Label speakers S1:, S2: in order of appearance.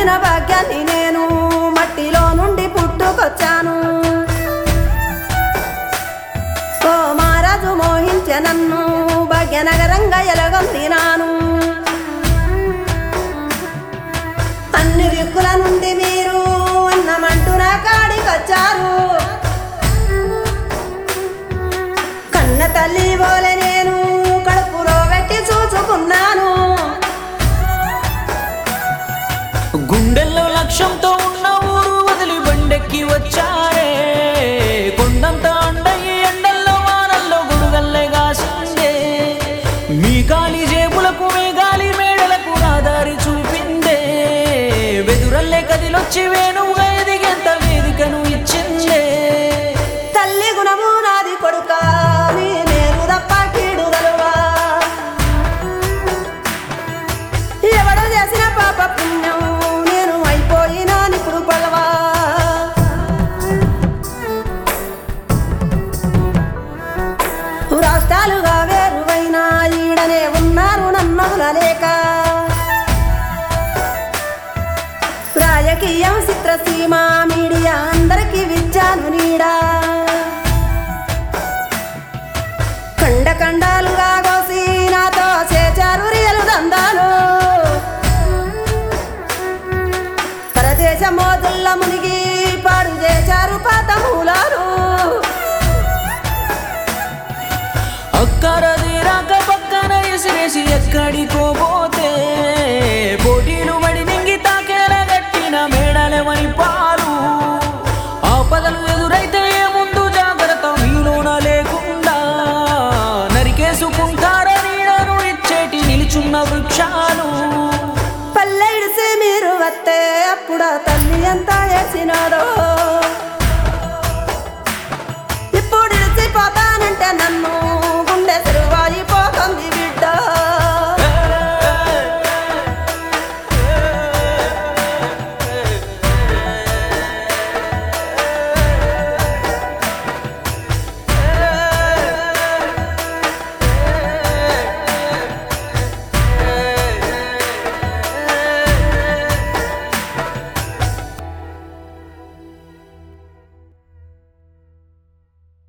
S1: కట్టిన భాగ్యాన్ని నేను మట్టిలో నుండి పుట్టుకొచ్చాను ఓ మహారాజు మోహించే నన్ను భాగ్యనగరంగా ఎలగొందినాను అన్ని దిక్కుల నుండి మీరు అన్నమంటూ నా కాడికొచ్చారు కన్న తల్లి పోలే నేను కడుపులో పెట్టి చూసుకున్నాను
S2: గుండెల్లో లక్ష్యంతో ఉన్న ఊరు వదిలి బండెక్కి వచ్చారే కొండంత అండయి ఎండల్లో వానల్లో గుడుగల్లే కాసిందే మీ కాలి జేబులకు మీ గాలి మేడలకు రాదారి చూపిందే వెదురల్లే కదిలొచ్చి వేణువుగా ఎదిగేంత వేదికను ఇచ్చిందే
S1: తల్లి గుణము నాది కొడుక నీ నేను తప్ప కీడు గలువా ఎవడు చేసిన పాప పుణ్యం నేను అయిపోయినా ఇప్పుడు పగవా రాష్ట్రాలుగా వేరువైనా ఈడనే ఉన్నారు నన్నదులలేక రాజకీయం చిత్రసీమ మీడియా అందరికీ విచ్చాను నీడా కండ కండాలుగా కోసి నాతో చేచారు రియలు దందాలు పరదేశ మోతుల్ల మునిగి పాడు చేశారు పాత మూలాలు
S2: అక్కరది రాక పక్కన ఎసిరేసి ఎక్కడికో పోతే పోటీలు మడి నింగి తాకేలా గట్టిన మేడలేమని పాలు ఆపదలు ఎదురైతే ముందు జాగ్రత్త మీలోన లేకుండా నరికేసుకుంటారని నన్ను ఇచ్చేటి నిలుచున్న వృక్షాలు
S1: పల్లె ఇడిసి మీరు వస్తే అప్పుడు ఆ తల్లి ఎంత ఏసినాడో ఇప్పుడు ఇడిచిపోతానంటే నన్ను గుండె